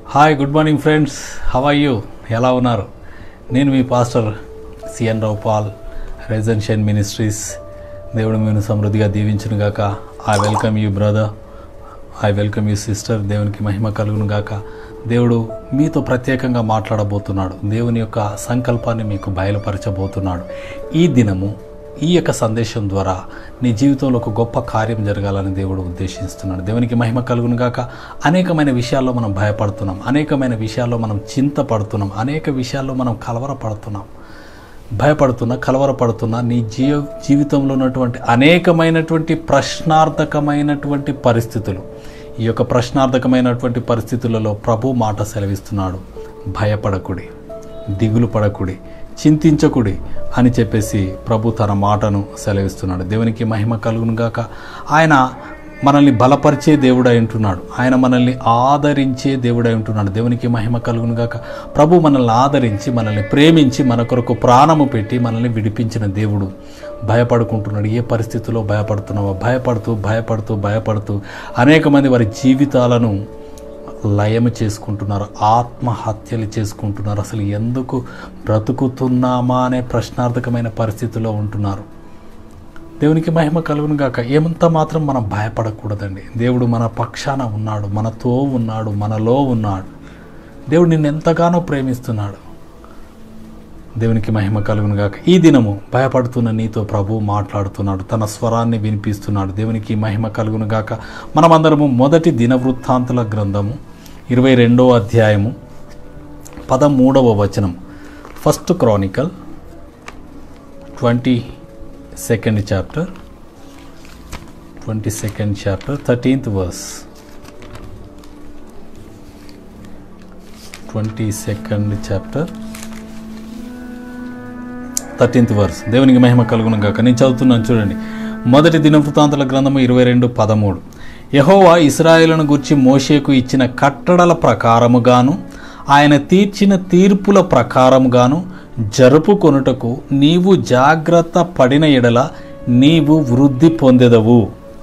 hi good morning friends how are you ఎలా ఉన్నారు నేను మీ పాస్టర్ సిఎన్ రావు పాల్ రెజెన్షియన్ మినిస్ట్రీస్ దేవుడు మేము సమృద్ధిగా దీవించును గాక I welcome you brother I welcome you sister దేవునికి మహిమ కలుగును గాక దేవుడు మీతో ప్రత్యేకంగా మాట్లాడబోతున్నాడు దేవుని యొక్క సంకల్పాన్ని మీకు బయలుపరచబోతున్నాడు ఈ దినము ఈ యొక్క సందేశం ద్వారా నీ జీవితంలో ఒక గొప్ప కార్యం జరగాలని దేవుడు ఉద్దేశిస్తున్నాడు దేవునికి మహిమ కలుగును గాక అనేకమైన విషయాల్లో మనం భయపడుతున్నాం అనేకమైన విషయాల్లో మనం చింతపడుతున్నాం అనేక విషయాల్లో మనం కలవరపడుతున్నాం భయపడుతున్నా కలవరపడుతున్నా నీ జీవ జీవితంలో ఉన్నటువంటి అనేకమైనటువంటి ప్రశ్నార్థకమైనటువంటి పరిస్థితులు ఈ యొక్క ప్రశ్నార్థకమైనటువంటి పరిస్థితులలో ప్రభు మాట సెలవిస్తున్నాడు భయపడకుడి దిగులు పడకుడి చింతించకుడి అని చెప్పేసి ప్రభు తన మాటను సెలవిస్తున్నాడు దేవునికి మహిమ కలుగును గాక ఆయన మనల్ని బలపరిచే దేవుడై ఉంటున్నాడు ఆయన మనల్ని ఆదరించే దేవుడై ఉంటున్నాడు దేవునికి మహిమ కలుగును గాక ప్రభు మనల్ని ఆదరించి మనల్ని ప్రేమించి మన కొరకు ప్రాణము పెట్టి మనల్ని విడిపించిన దేవుడు భయపడుకుంటున్నాడు ఏ పరిస్థితిలో భయపడుతున్నావో భయపడుతూ భయపడుతూ భయపడుతూ అనేక మంది వారి జీవితాలను లయము చేసుకుంటున్నారు ఆత్మహత్యలు చేసుకుంటున్నారు అసలు ఎందుకు బ్రతుకుతున్నామా అనే ప్రశ్నార్థకమైన పరిస్థితిలో ఉంటున్నారు దేవునికి మహిమ కలుగును గాక ఏమంత మాత్రం మనం భయపడకూడదండి దేవుడు మన పక్షాన ఉన్నాడు మనతో ఉన్నాడు మనలో ఉన్నాడు దేవుడు నిన్ను ఎంతగానో ప్రేమిస్తున్నాడు దేవునికి మహిమ కలుగును గాక ఈ దినము భయపడుతున్న నీతో ప్రభు మాట్లాడుతున్నాడు తన స్వరాన్ని వినిపిస్తున్నాడు దేవునికి మహిమ కలుగును గాక మనమందరము మొదటి దినవృత్తాంతుల గ్రంథము ఇరవై రెండవ అధ్యాయము పదమూడవ వచనం first chronicle twenty second chapter twenty second chapter thirteenth verse twenty second chapter thirteenth verse దేవునికి మహిమ కలుగును గాక నేను చదువుతున్నాను చూడండి మొదటి దినవృత్తాంతుల గ్రంథము ఇరవై రెండు పదమూడు యహోవా ఇస్రాయేలును గురించి మోషేకు ఇచ్చిన కట్టడల ప్రకారముగాను ఆయన తీర్చిన తీర్పుల ప్రకారముగాను జరుపుకొనుటకు నీవు జాగ్రత్త పడిన ఎడల నీవు వృద్ధి పొందెదవు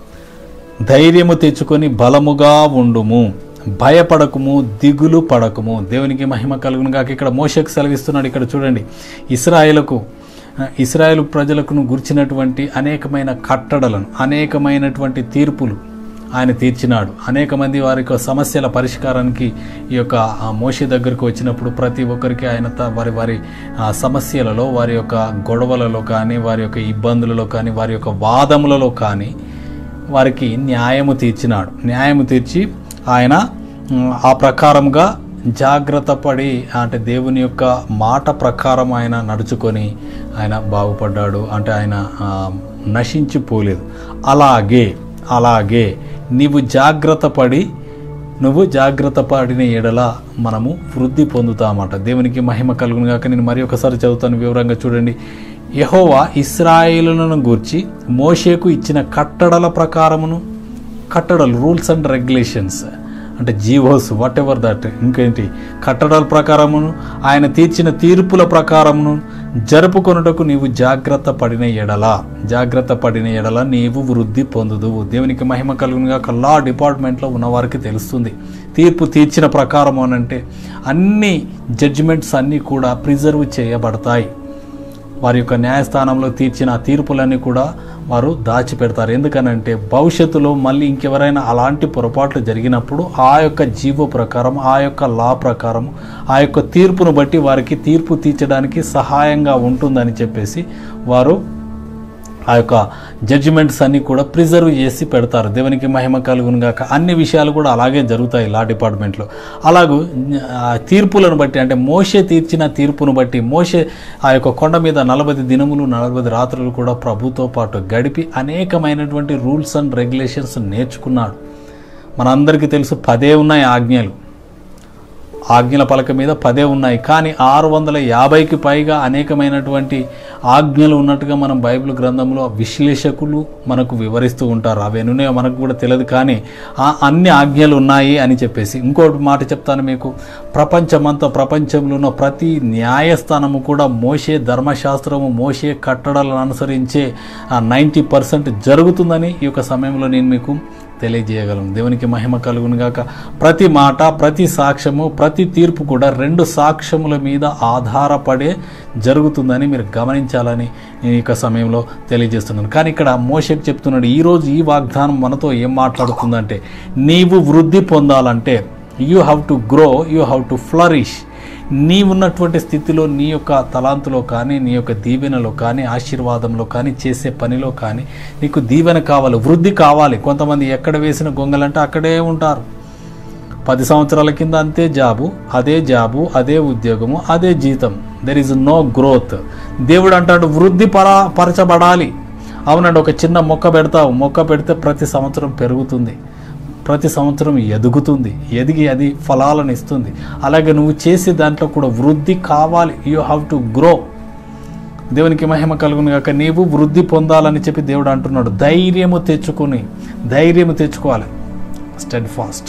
ధైర్యము తెచ్చుకొని బలముగా ఉండుము భయపడకుము దిగులు పడకుము దేవునికి మహిమ కలుగును గాక ఇక్కడ మోషకు సెలవిస్తున్నాడు ఇక్కడ చూడండి ఇస్రాయేలకు ఇస్రాయేల్ ప్రజలకు గుర్చినటువంటి అనేకమైన కట్టడలను అనేకమైనటువంటి తీర్పులు ఆయన తీర్చినాడు అనేక మంది వారి యొక్క సమస్యల పరిష్కారానికి ఈ యొక్క ఆ మోషే దగ్గరకు వచ్చినప్పుడు ప్రతి ఒక్కరికి ఆయన త- వారి వారి ఆ సమస్యలలో వారి యొక్క గొడవలలో కానీ వారి యొక్క ఇబ్బందులలో కానీ వారి యొక్క వాదములలో కానీ వారికి న్యాయము తీర్చినాడు న్యాయము తీర్చి ఆయన ఉమ్, ఆ ప్రకారంగా జాగ్రత్త పడి అంటే దేవుని యొక్క మాట ప్రకారం ఆయన నడుచుకొని ఆయన బాగుపడ్డాడు అంటే ఆయన ఆ, నశించిపోలేదు అలాగే అలాగే నీవు జాగ్రత్త పడి నువ్వు జాగ్రత్త పడిన ఎడల మనము వృద్ధి పొందుతామట దేవునికి మహిమ కలుగును గాక నేను మరి ఒకసారి చదువుతాను వివరంగా చూడండి యహోవా ఇస్రాయేలులను గూర్చి మోషేకు ఇచ్చిన కట్టడల ప్రకారమును కట్టడలు రూల్స్ అండ్ రెగ్యులేషన్స్ అంటే జీవోస్ వాట్ ఎవర్ దట్ ఇంకేంటి కట్టడాల ప్రకారమును ఆయన తీర్చిన తీర్పుల ప్రకారమును జరుపుకొనుటకు నీవు జాగ్రత్త పడిన ఎడల జాగ్రత్త పడిన ఎడల నీవు వృద్ధి పొందుదువు దేవునికి మహిమ కలుగునుగా లా డిపార్ట్మెంట్లో ఉన్నవారికి తెలుస్తుంది తీర్పు తీర్చిన ప్రకారం అనంటే అన్ని జడ్జిమెంట్స్ అన్నీ కూడా ప్రిజర్వ్ చేయబడతాయి వారి యొక్క న్యాయస్థానంలో తీర్చిన ఆ తీర్పులన్నీ కూడా వారు దాచిపెడతారు ఎందుకనంటే భవిష్యత్తులో మళ్ళీ ఇంకెవరైనా అలాంటి పొరపాట్లు జరిగినప్పుడు ఆ యొక్క జీవో ప్రకారం ఆ యొక్క లా ప్రకారం ఆ యొక్క తీర్పును బట్టి వారికి తీర్పు తీర్చడానికి సహాయంగా ఉంటుందని చెప్పేసి వారు ఆ యొక్క జడ్జిమెంట్స్ అన్నీ కూడా ప్రిజర్వ్ చేసి పెడతారు దేవునికి మహిమ కలుగును గాక అన్ని విషయాలు కూడా అలాగే జరుగుతాయి లా డిపార్ట్మెంట్లో అలాగూ ఆ తీర్పులను బట్టి అంటే మోషే తీర్చిన తీర్పును బట్టి మోషే ఆ యొక్క కొండ మీద నలభై దినములు నలభై రాత్రులు కూడా ప్రభుతో పాటు గడిపి అనేకమైనటువంటి రూల్స్ అండ్ రెగ్యులేషన్స్ నేర్చుకున్నాడు మనందరికీ తెలుసు పదే ఉన్నాయి ఆజ్ఞలు ఆజ్ఞల పలక మీద పదే ఉన్నాయి కానీ ఆరు వందల యాభైకి పైగా అనేకమైనటువంటి ఆజ్ఞలు ఉన్నట్టుగా మనం బైబిల్ గ్రంథంలో విశ్లేషకులు మనకు వివరిస్తూ ఉంటారు అవి ఎన్నున్నాయో మనకు కూడా తెలియదు కానీ ఆ అన్ని ఆజ్ఞలు ఉన్నాయి అని చెప్పేసి ఇంకోటి మాట చెప్తాను మీకు ప్రపంచమంతా ప్రపంచంలో ఉన్న ప్రతి న్యాయస్థానము కూడా మోసే ధర్మశాస్త్రము మోసే కట్టడాలను అనుసరించే నైంటీ పర్సెంట్ జరుగుతుందని ఈ యొక్క సమయంలో నేను మీకు తెలియజేయగలం దేవునికి మహిమ కలుగును గాక ప్రతి మాట ప్రతి సాక్ష్యము ప్రతి తీర్పు కూడా రెండు సాక్ష్యముల మీద ఆధారపడే జరుగుతుందని మీరు గమనించాలని నేను ఇక సమయంలో తెలియజేస్తున్నాను కానీ ఇక్కడ మోషకు చెప్తున్నాడు ఈరోజు ఈ వాగ్దానం మనతో ఏం మాట్లాడుతుందంటే నీవు వృద్ధి పొందాలంటే you have to grow you have to flourish నీ ఉన్నటువంటి స్థితిలో నీ యొక్క తలాంతులో కానీ నీ యొక్క దీవెనలో కానీ ఆశీర్వాదంలో కానీ చేసే పనిలో కానీ నీకు దీవెన కావాలి వృద్ధి కావాలి కొంతమంది ఎక్కడ వేసిన గొంగలంటే అక్కడే ఉంటారు పది సంవత్సరాల కింద అంతే జాబు అదే జాబు అదే ఉద్యోగము అదే జీతం దెర్ ఈజ్ నో గ్రోత్ దేవుడు అంటాడు వృద్ధి పరా పరచబడాలి అవునండి ఒక చిన్న మొక్క పెడతావు మొక్క పెడితే ప్రతి సంవత్సరం పెరుగుతుంది ప్రతి సంవత్సరం ఎదుగుతుంది ఎదిగి అది ఫలాలను ఇస్తుంది అలాగే నువ్వు చేసే దాంట్లో కూడా వృద్ధి కావాలి యూ హ్యావ్ టు గ్రో దేవునికి మహిమ కలుగును కాక నీవు వృద్ధి పొందాలని చెప్పి దేవుడు అంటున్నాడు ధైర్యము తెచ్చుకొని ధైర్యము తెచ్చుకోవాలి స్టెడ్ ఫాస్ట్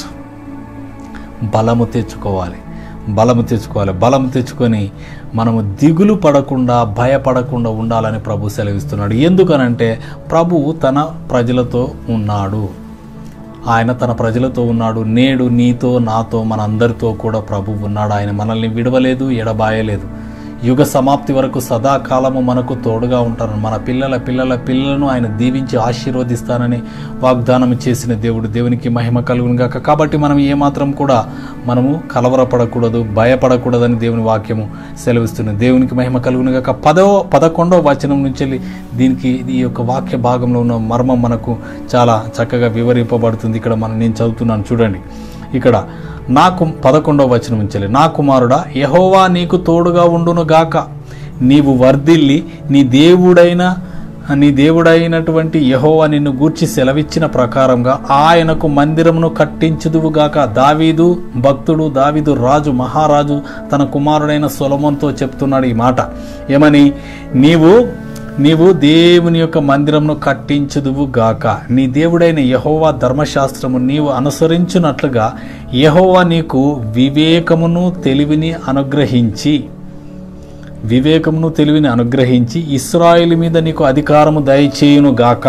బలము తెచ్చుకోవాలి బలము తెచ్చుకోవాలి బలము తెచ్చుకొని మనము దిగులు పడకుండా భయపడకుండా ఉండాలని ప్రభు సెలవిస్తున్నాడు ఎందుకనంటే ప్రభు తన ప్రజలతో ఉన్నాడు ఆయన తన ప్రజలతో ఉన్నాడు నేడు నీతో నాతో మనందరితో కూడా ప్రభు ఉన్నాడు ఆయన మనల్ని విడవలేదు ఎడబాయలేదు యుగ సమాప్తి వరకు సదాకాలము మనకు తోడుగా ఉంటారు మన పిల్లల పిల్లల పిల్లలను ఆయన దీవించి ఆశీర్వదిస్తానని వాగ్దానం చేసిన దేవుడు దేవునికి మహిమ కలుగును గాక కాబట్టి మనం ఏమాత్రం కూడా మనము కలవరపడకూడదు భయపడకూడదని దేవుని వాక్యము సెలవిస్తుంది దేవునికి మహిమ కలుగును గాక పదో పదకొండవ వచనం నుంచి వెళ్ళి దీనికి ఈ యొక్క వాక్య భాగంలో ఉన్న మర్మం మనకు చాలా చక్కగా వివరింపబడుతుంది ఇక్కడ మనం నేను చదువుతున్నాను చూడండి ఇక్కడ నాకు పదకొండవ వచనం ఉంచాలి నా కుమారుడా యహోవా నీకు తోడుగా ఉండును గాక నీవు వర్ధిల్లి నీ దేవుడైన నీ దేవుడైనటువంటి యహోవా నిన్ను గూర్చి సెలవిచ్చిన ప్రకారంగా ఆయనకు మందిరమును కట్టించుదువుగాక దావీదు భక్తుడు దావీదు రాజు మహారాజు తన కుమారుడైన సొలమోన్తో చెప్తున్నాడు ఈ మాట ఏమని నీవు నీవు దేవుని యొక్క మందిరమును కట్టించుదువు గాక నీ దేవుడైన యహోవా ధర్మశాస్త్రము నీవు అనుసరించున్నట్లుగా యహోవా నీకు వివేకమును తెలివిని అనుగ్రహించి వివేకమును తెలివిని అనుగ్రహించి ఇస్రాయేల్ మీద నీకు అధికారము దయచేయును గాక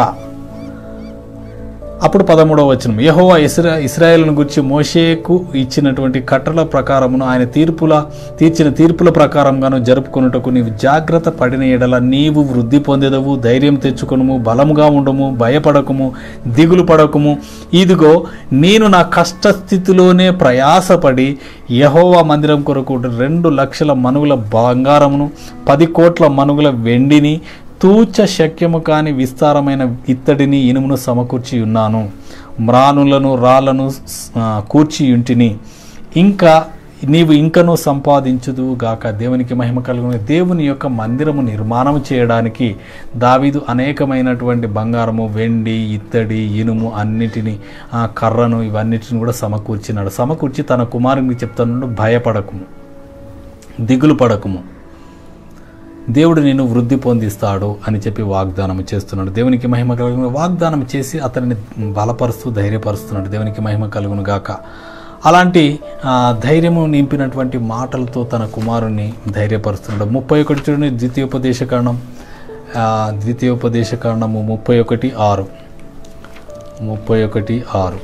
అప్పుడు పదమూడవ వచనం యహోవా ఇస్రా ఇస్రాయేల్ను గురించి మోషేకు ఇచ్చినటువంటి కట్టల ప్రకారమును ఆయన తీర్పుల తీర్చిన తీర్పుల ప్రకారంగాను జరుపుకొనుటకు నీవు జాగ్రత్త పడిన ఎడల నీవు వృద్ధి పొందేదవు ధైర్యం తెచ్చుకొనుము బలముగా ఉండము భయపడకము దిగులు పడకము ఇదిగో నేను నా కష్టస్థితిలోనే ప్రయాసపడి యహోవా మందిరం కొరకు రెండు లక్షల మనుగుల బంగారమును పది కోట్ల మనుగుల వెండిని తూచ శక్యము కాని విస్తారమైన ఇత్తడిని ఇనుమును సమకూర్చి ఉన్నాను మ్రానులను రాళ్లను ఆ, కూర్చి ఉంటిని ఇంకా నీవు ఇంకనూ సంపాదించుదు గాక దేవునికి మహిమ కలుగును దేవుని యొక్క మందిరము నిర్మాణం చేయడానికి దావీదు అనేకమైనటువంటి బంగారము వెండి ఇత్తడి ఇనుము అన్నిటిని ఆ కర్రను ఇవన్నిటిని కూడా సమకూర్చినాడు సమకూర్చి తన కుమారునికి చెప్తున్నాడు భయపడకుము దిగులు పడకుము దేవుడు నేను వృద్ధి పొందిస్తాడు అని చెప్పి వాగ్దానం చేస్తున్నాడు దేవునికి మహిమ కలుగును వాగ్దానం చేసి అతనిని బలపరుస్తూ ధైర్యపరుస్తున్నాడు దేవునికి మహిమ కలుగును గాక అలాంటి ఆ, ధైర్యము నింపినటువంటి మాటలతో తన కుమారుణ్ణి ధైర్యపరుస్తున్నాడు ముప్పై ఒకటి చూడండి ద్వితీయోపదేశ కారణం ద్వితీయోపదేశ కారణము ముప్పై ఒకటి ఆరు ముప్పై ఒకటి ఆరు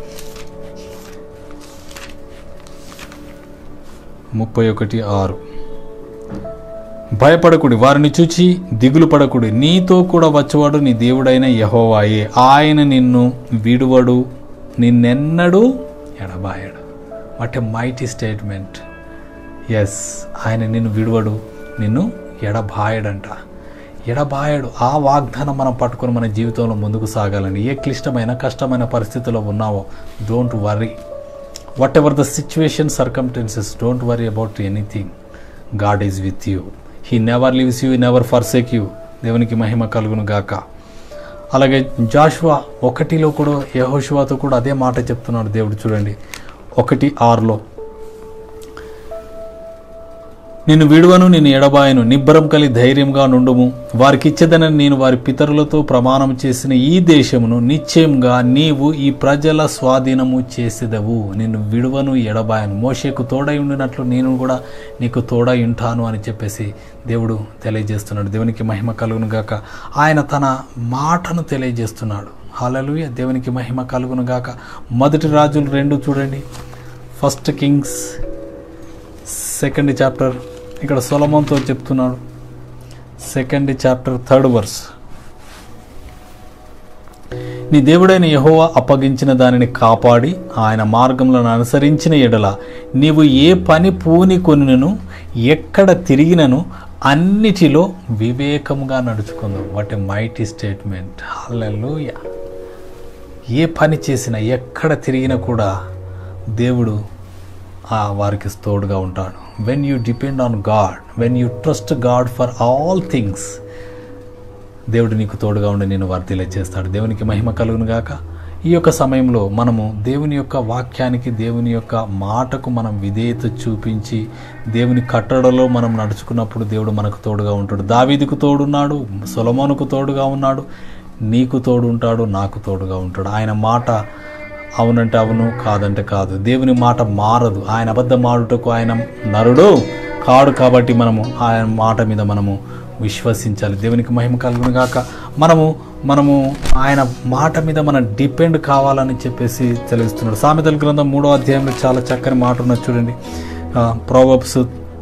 ముప్పై ఒకటి ఆరు భయపడకుడి వారిని చూచి దిగులు పడకుడి నీతో కూడా వచ్చేవాడు నీ దేవుడైన యహోవాయే ఆయన నిన్ను విడువడు నిన్నెన్నడూ ఎడబాయడు what a mighty statement yes ఆయన నిన్ను విడువడు నిన్ను ఎడబాయడంట ఎడబాయడు ఆ వాగ్దానం మనం పట్టుకొని మన జీవితంలో ముందుకు సాగాలని ఏ క్లిష్టమైన కష్టమైన పరిస్థితిలో ఉన్నావో don't worry whatever the situation circumstances don't worry about anything God is with you he never leaves you never forsake you దేవునికి మహిమ కలుగును గాక అలాగే జాషువా ఒకటిలో కూడా యహోషువాతో కూడా అదే మాట చెప్తున్నాడు దేవుడు చూడండి ఒకటి ఆరులో నిన్ను విడువను నేను ఎడబాయను నిబ్బరం కలి ధైర్యంగా నుండుము వారికి ఇచ్చేదనని నేను వారి పితరులతో ప్రమాణం చేసిన ఈ దేశమును నిశ్చయంగా నీవు ఈ ప్రజల స్వాధీనము చేసేదవు నిన్ను విడువను ఎడబాయను మోషేకు తోడై ఉండినట్లు నేను కూడా నీకు తోడై ఉంటాను అని చెప్పేసి దేవుడు తెలియజేస్తున్నాడు దేవునికి మహిమ కలుగును గాక ఆయన తన మాటను తెలియజేస్తున్నాడు హల్లెలూయా దేవునికి మహిమ కలుగును గాక మొదటి రాజులు రెండు చూడండి ఫస్ట్ కింగ్స్ సెకండ్ చాప్టర్ ఇక్కడ సొలమోన్తో చెప్తున్నాడు సెకండ్ చాప్టర్ థర్డ్ వర్స్ నీ దేవుడైన యెహోవా అప్పగించిన దానిని కాపాడి ఆయన మార్గములను అనుసరించిన ఎడల నీవు ఏ పని పూని కొనినను ఎక్కడ తిరిగినను అన్నిటిలో వివేకముగా నడుచుకుందాం what a mighty statement hallelujah ఏ పని చేసినా ఎక్కడ తిరిగినా కూడా దేవుడు ఆ వారికి తోడుగా ఉంటాడు when you depend on God when you trust God for all things దేవుడు నీకు తోడుగా ఉండి నేను వర్ధిలే చేస్తాడు దేవునికి మహిమ కలుగును గాక ఈ యొక్క సమయంలో మనము దేవుని యొక్క వాక్యానికి దేవుని యొక్క మాటకు మనం విధేయత చూపించి దేవుని కట్టడలో మనం నడుచుకున్నప్పుడు దేవుడు మనకు తోడుగా ఉంటాడు దావీదుకు తోడున్నాడు సొలమోనుకు తోడుగా ఉన్నాడు నీకు తోడు ఉంటాడు నాకు తోడుగా ఉంటాడు ఆయన మాట అవునంటే అవును కాదంటే కాదు దేవుని మాట మారదు ఆయన అబద్ధం ఆడుటకు ఆయన నరుడు కాడు కాబట్టి మనము ఆయన మాట మీద మనము విశ్వసించాలి దేవునికి మహిమ కలుగును గాక మనము మనము ఆయన మాట మీద మనం డిపెండ్ కావాలని చెప్పేసి తెలుస్తున్నాడు సామెతల గ్రంథం మూడో అధ్యాయంలో చాలా చక్కని మాట ఉన్నది చూడండి proverbs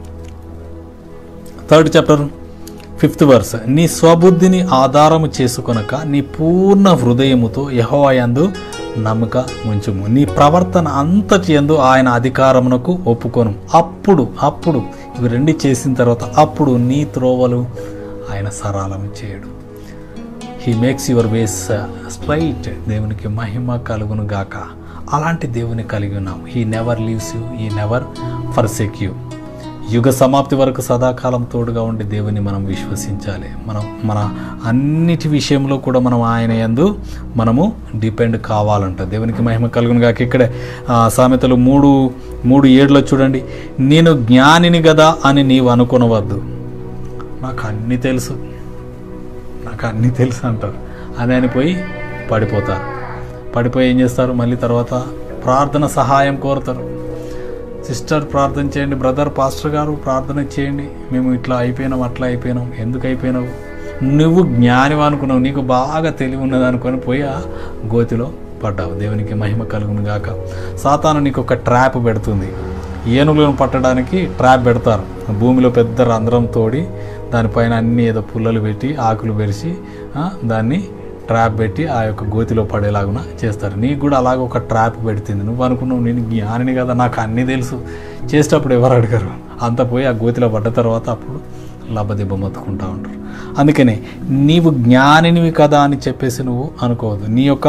third chapter fifth verse నీ స్వబుద్ధిని ఆధారము చేసుకొనక నీ పూర్ణ హృదయముతో యహోవయందు నమ్మక ఉంచుము నీ ప్రవర్తన అంతటి యందు ఆయన అధికారమునకు ఒప్పుకొను అప్పుడు అప్పుడు ఇవి రెండు చేసిన తర్వాత అప్పుడు నీ త్రోవలు ఆయన సరళం చేయడు he makes your ways straight దేవునికి మహిమ కలుగును గాక అలాంటి దేవుని కలిగి ఉన్నాం he never leaves you he never forsake you యుగ సమాప్తి వరకు సదాకాలం తోడుగా ఉండి దేవుని మనం విశ్వసించాలి మనం మన అన్నిటి విషయంలో కూడా మనం ఆయన యందు మనము డిపెండ్ కావాలంట దేవునికి మహిమ కలుగును గాక ఇక్కడే ఆ, సామెతలు మూడు మూడు ఏడులో చూడండి నేను జ్ఞానిని గదా అని నీవు అనుకునవద్దు నాకు అన్నీ తెలుసు నాకు అన్నీ తెలుసు అంటారు అని అనిపోయి పడిపోతారు పడిపోయి ఏం చేస్తారు మళ్ళీ తర్వాత ప్రార్థన సహాయం కోరుతారు సిస్టర్ ప్రార్థన చేయండి బ్రదర్ పాస్టర్ గారు ప్రార్థన చేయండి మేము ఇట్లా అయిపోయినాం అట్లా అయిపోయినాం ఎందుకు అయిపోయినావు నువ్వు జ్ఞానివి అనుకున్నావు నీకు బాగా తెలివి ఉన్నది అనుకొని పోయి ఆ గోతిలో పడ్డావు దేవునికి మహిమ కలుగును గాక సాతాను నీకు ఒక ట్రాప్ పెడుతుంది ఏనుగులను పట్టడానికి ట్రాప్ పెడతారు భూమిలో పెద్ద రంధ్రం తోడి దానిపైన అన్ని ఏదో పుల్లలు పెట్టి ఆకులు పెరిచి ఆ, దాన్ని ట్రాప్ పెట్టి ఆ యొక్క గోతిలో పడేలాగున చేస్తారు నీకు కూడా అలాగ ఒక ట్రాప్ పెడుతుంది నువ్వు అనుకున్నావు నేను జ్ఞానిని కదా నాకు అన్నీ తెలుసు చేసేటప్పుడు ఎవరు అడగరు అంత పోయి ఆ గోతిలో పడ్డ తర్వాత అప్పుడు లబ్బదెబ్బ మొత్తుకుంటా ఉంటారు అందుకనే నీవు జ్ఞానినివి కదా అని చెప్పేసి నువ్వు అనుకోవద్దు నీ యొక్క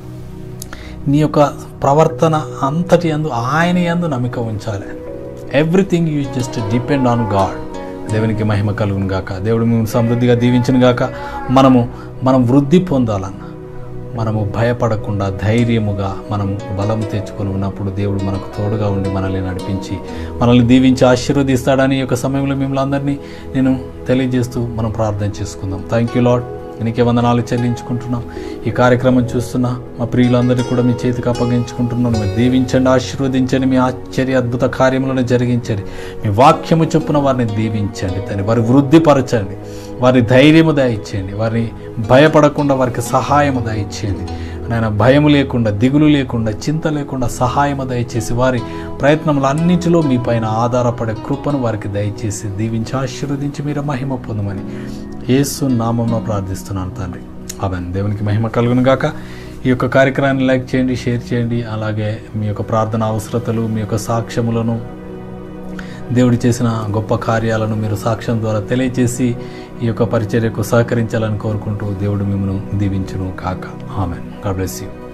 నీ యొక్క ప్రవర్తన అంతటి యందు ఆయన యందు నమ్మిక ఉంచాలి everything you just depend on God దేవునికి మహిమ కలుగును గాక దేవుడు మేము సమృద్ధిగా దీవించును గాక మనము మనం వృద్ధి పొందాలన్న మనము భయపడకుండా ధైర్యముగా మనము బలం తెచ్చుకొని ఉన్నప్పుడు దేవుడు మనకు తోడుగా ఉండి మనల్ని నడిపించి మనల్ని దీవించి ఆశీర్వదిస్తాడని ఈ యొక్క సమయంలో మిమ్మల్ని అందరినీ నేను తెలియజేస్తూ మనం ప్రార్థన చేసుకుందాం థ్యాంక్ యూ లాడ్ నీకే వందనాలు చెల్లించుకుంటున్నాం ఈ కార్యక్రమం చూస్తున్న మా ప్రియులందరినీ కూడా మీ చేతికి అప్పగించుకుంటున్నాం మీరు దీవించండి ఆశీర్వదించండి మీ ఆశ్చర్య అద్భుత కార్యములను జరిగించండి మీ వాక్యము చొప్పున వారిని దీవించండి దాన్ని వారి వృద్ధిపరచండి వారి ధైర్యము దయచేయండి వారిని భయపడకుండా వారికి సహాయము దయచేయండి నాయన భయము లేకుండా దిగులు లేకుండా చింత లేకుండా సహాయము దయచేసి వారి ప్రయత్నములన్నింటిలో మీ పైన ఆధారపడే కృపను వారికి దయచేసి దీవించి ఆశీర్వదించి మీరు మహిమ పొందమని యేసు నామంలో ప్రార్థిస్తున్నాను తండ్రి అవన్ దేవునికి మహిమ కలుగును గాక ఈ యొక్క కార్యక్రమాన్ని లైక్ చేయండి షేర్ చేయండి అలాగే మీ యొక్క ప్రార్థన అవసరతలు మీ యొక్క సాక్ష్యములను దేవుడు చేసిన గొప్ప కార్యాలను మీరు సాక్ష్యం ద్వారా తెలియజేసి ఈ యొక్క పరిచర్యకు సహకరించాలని కోరుకుంటూ దేవుడు మిమ్మల్ని దీవించును కాక ఆమెన్ గాడ్ బ్లెస్ యూ